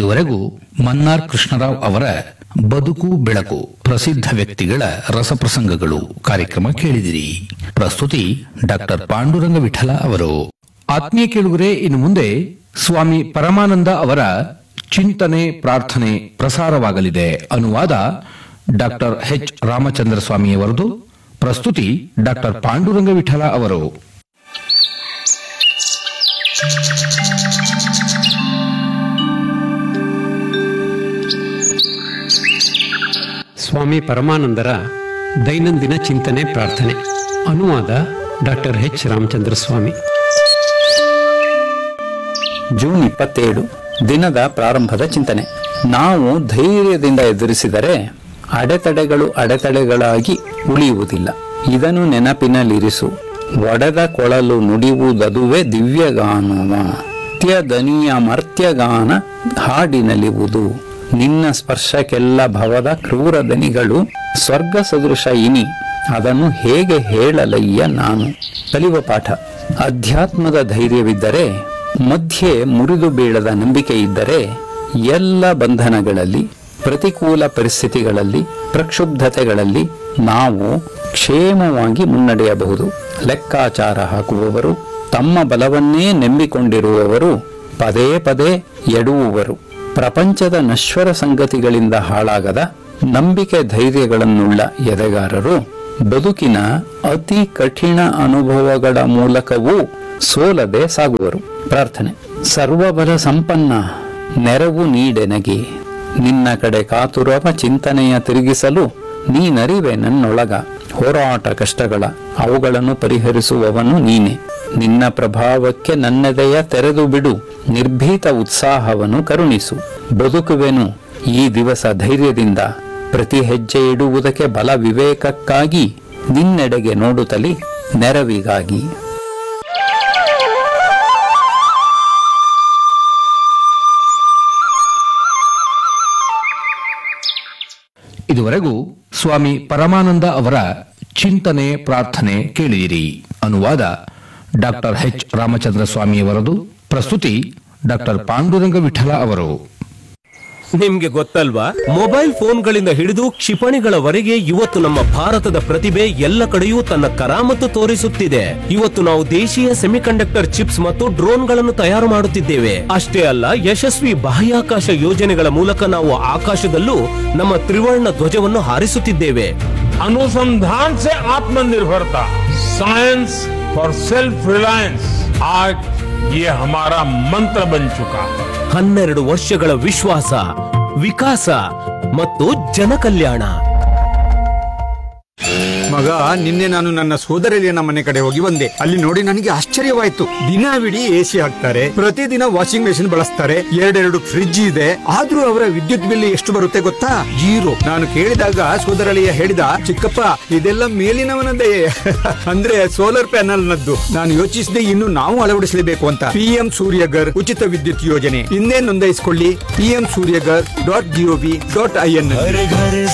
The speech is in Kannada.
ಇದುವರೆಗೂ ಮನ್ನಾರ್ ಕೃಷ್ಣರಾವ್ ಅವರ ಬದುಕು ಬೆಳಕು ಪ್ರಸಿದ್ಧ ವ್ಯಕ್ತಿಗಳ ರಸಪ್ರಸಂಗಗಳು ಕಾರ್ಯಕ್ರಮ ಕೇಳಿದಿರಿ ಪ್ರಸ್ತುತಿ ಡಾಕ್ಟರ್ ಪಾಂಡುರಂಗ ವಿಠಲ ಅವರು ಆತ್ಮೀಯ ಕೇಳುಗರೆ ಇನ್ನು ಮುಂದೆ ಸ್ವಾಮಿ ಪರಮಾನಂದ ಅವರ ಚಿಂತನೆ ಪ್ರಾರ್ಥನೆ ಪ್ರಸಾರವಾಗಲಿದೆ ಅನುವಾದ ಡಾಕ್ಟರ್ ಎಚ್ ರಾಮಚಂದ್ರ ಸ್ವಾಮಿಯವರದು ಪ್ರಸ್ತುತಿ ಡಾಕ್ಟರ್ ಪಾಂಡುರಂಗ ವಿಠಲ ಅವರು ಸ್ವಾಮಿ ಪರಮಾನಂದರ ದೈನಂದಿನ ಚಿಂತನೆ ಪ್ರಾರ್ಥನೆ ಅನುವಾದ doctor H Ramachandra Swamy June ಇಪ್ಪತ್ತೇಳು ದಿನದ ಪ್ರಾರಂಭದ ಚಿಂತನೆ ನಾವು ಧೈರ್ಯದಿಂದ ಎದುರಿಸಿದರೆ ಅಡೆತಡೆಗಳು ಅಡೆತಡೆಗಳಾಗಿ ಉಳಿಯುವುದಿಲ್ಲ ಇದನ್ನು ನೆನಪಿನಲ್ಲಿರಿಸು ಒಡೆದ ಕೊಳಲು ನುಡಿಯುವುದದುವೇ ದಿವ್ಯಗಾನವ ತ್ಯದನಿಯ ಮರ್ತ್ಯಗಾನ ಹಾಡಿನಲಿವುದು ನಿನ್ನ ಸ್ಪರ್ಶಕ್ಕೆಲ್ಲ ಭವದ ಕ್ರೂರ ದನಿಗಳು ಸ್ವರ್ಗ ಸದೃಶ ಇನಿ ಅದನ್ನು ಹೇಗೆ ಹೇಳಲಯ್ಯ ನಾನು ಕಲಿಯುವ ಪಾಠ ಅಧ್ಯಾತ್ಮದ ಧೈರ್ಯವಿದ್ದರೆ ಮಧ್ಯೆ ಮುರಿದು ಬೀಳದ ನಂಬಿಕೆ ಇದ್ದರೆ ಎಲ್ಲ ಬಂಧನಗಳಲ್ಲಿ ಪ್ರತಿಕೂಲ ಪರಿಸ್ಥಿತಿಗಳಲ್ಲಿ ಪ್ರಕ್ಷುಬ್ಧತೆಗಳಲ್ಲಿ ನಾವು ಕ್ಷೇಮವಾಗಿ ಮುನ್ನಡೆಯಬಹುದು ಲೆಕ್ಕಾಚಾರ ಹಾಕುವವರು ತಮ್ಮ ಬಲವನ್ನೇ ನಂಬಿಕೊಂಡಿರುವವರು ಪದೇ ಪದೇ ಎಡುವುವರು ಪ್ರಪಂಚದ ನಶ್ವರ ಸಂಗತಿಗಳಿಂದ ಹಾಳಾಗದ ನಂಬಿಕೆ ಧೈರ್ಯಗಳನ್ನುಳ್ಳ ಎದೆಗಾರರು ಬದುಕಿನ ಅತಿ ಕಠಿಣ ಅನುಭವಗಳ ಮೂಲಕವೂ ಸೋಲದೆ ಸಾಗುವರು ಪ್ರಾರ್ಥನೆ ಸರ್ವಬಲ ಸಂಪನ್ನ ನೆರವು ನೀಡೆನಗೆ ನಿನ್ನ ಕಡೆ ಕಾತುರವ ಚಿಂತನೆಯ ತಿರುಗಿಸಲು ನೀನರಿವೆ ನನ್ನೊಳಗ ಹೋರಾಟ ಕಷ್ಟಗಳ ಅವುಗಳನ್ನು ಪರಿಹರಿಸುವವನು ನೀನೆ ನಿನ್ನ ಪ್ರಭಾವಕ್ಕೆ ನನ್ನೆದೆಯ ತೆರೆದು ಬಿಡು ನಿರ್ಭೀತ ಉತ್ಸಾಹವನ್ನು ಕರುಣಿಸು ಬದುಕುವೆನು ಈ ದಿವಸ ಧೈರ್ಯದಿಂದ ಪ್ರತಿ ಹೆಜ್ಜೆ ಇಡುವುದಕ್ಕೆ ಬಲ ವಿವೇಕಕ್ಕಾಗಿ ನಿನ್ನೆಡೆಗೆ ನೋಡುತ್ತಲಿ ನೆರವಿಗಾಗಿ ಇದುವರೆಗೂ ಸ್ವಾಮಿ ಪರಮಾನಂದ ಅವರ ಚಿಂತನೆ ಪ್ರಾರ್ಥನೆ ಕೇಳಿದಿರಿ ಅನುವಾದ ಡಾಕ್ಟರ್ ಎಚ್ ರಾಮಚಂದ್ರ ಸ್ವಾಮಿಯವರದು ಪ್ರಸ್ತುತಿ ಡಾಕ್ಟರ್ ಪಾಂಡುರಂಗ ವಿಠಲ ಅವರು ನಿಮ್ಗೆ ಗೊತ್ತಲ್ವಾ ಮೊಬೈಲ್ ಫೋನ್ಗಳಿಂದ ಹಿಡಿದು ಕ್ಷಿಪಣಿಗಳವರೆಗೆ ಇವತ್ತು ನಮ್ಮ ಭಾರತದ ಪ್ರತಿಭೆ ಎಲ್ಲ ಕಡೆಯೂ ತನ್ನ ಕರಾಮತ್ತು ತೋರಿಸುತ್ತಿದೆ ಇವತ್ತು ನಾವು ದೇಶೀಯ ಸೆಮಿಕಂಡಕ್ಟರ್ ಚಿಪ್ಸ್ ಮತ್ತು ಡ್ರೋನ್ಗಳನ್ನು ತಯಾರು ಮಾಡುತ್ತಿದ್ದೇವೆ ಅಷ್ಟೇ ಅಲ್ಲ ಯಶಸ್ವಿ ಬಾಹ್ಯಾಕಾಶ ಯೋಜನೆಗಳ ಮೂಲಕ ನಾವು ಆಕಾಶದಲ್ಲೂ ನಮ್ಮ ತ್ರಿವರ್ಣ ಧ್ವಜವನ್ನು ಹಾರಿಸುತ್ತಿದ್ದೇವೆ अनुसंधान से आत्मनिर्भरता साइंस फॉर सेल्फ रिलायंस आज ये हमारा मंत्र बन चुका है ಹನ್ನೆರಡು ವರ್ಷಗಳ ವಿಶ್ವಾಸ ವಿಕಾಸ ಮತ್ತು ಜನಕಲ್ಯಾಣ ಮಗ ನಿನ್ನೆ ನಾನು ನನ್ನ ಸೋದರಳಿಯನ ಮನೆ ಕಡೆ ಹೋಗಿ ಬಂದೆ ಅಲ್ಲಿ ನೋಡಿ ನನಗೆ ಆಶ್ಚರ್ಯವಾಯ್ತು ದಿನವಿಡೀ ಎಸಿ ಹಾಕ್ತಾರೆ ಪ್ರತಿದಿನ ವಾಷಿಂಗ್ ಮೆಷಿನ್ ಬಳಸ್ತಾರೆ ಎರಡೆರಡು ಫ್ರಿಡ್ಜ್ ಇದೆ ಆದ್ರೂ ಅವರ ವಿದ್ಯುತ್ ಬಿಲ್ ಎಷ್ಟು ಬರುತ್ತೆ ಗೊತ್ತಾ ಜೀರೋ ನಾನು ಕೇಳಿದಾಗ ಸೋದರಳಿಯ ಹೇಳಿದ ಚಿಕ್ಕಪ್ಪ ಇದೆಲ್ಲ ಮೇಲಿನವನದೇ ಅಂದ್ರೆ ಸೋಲಾರ್ ಪ್ಯಾನಲ್ ನದ್ದು ನಾನು ಯೋಚಿಸಿದೆ ಇನ್ನು ನಾವು ಅಳವಡಿಸಲೇಬೇಕು ಅಂತ ಪಿಎಂ ಸೂರ್ಯಗರ್ ಉಚಿತ ವಿದ್ಯುತ್ ಯೋಜನೆ ಇನ್ನೇ ನೋಂದಾಯಿಸಿಕೊಳ್ಳಿ PM Suryaghar dot GOV dot I N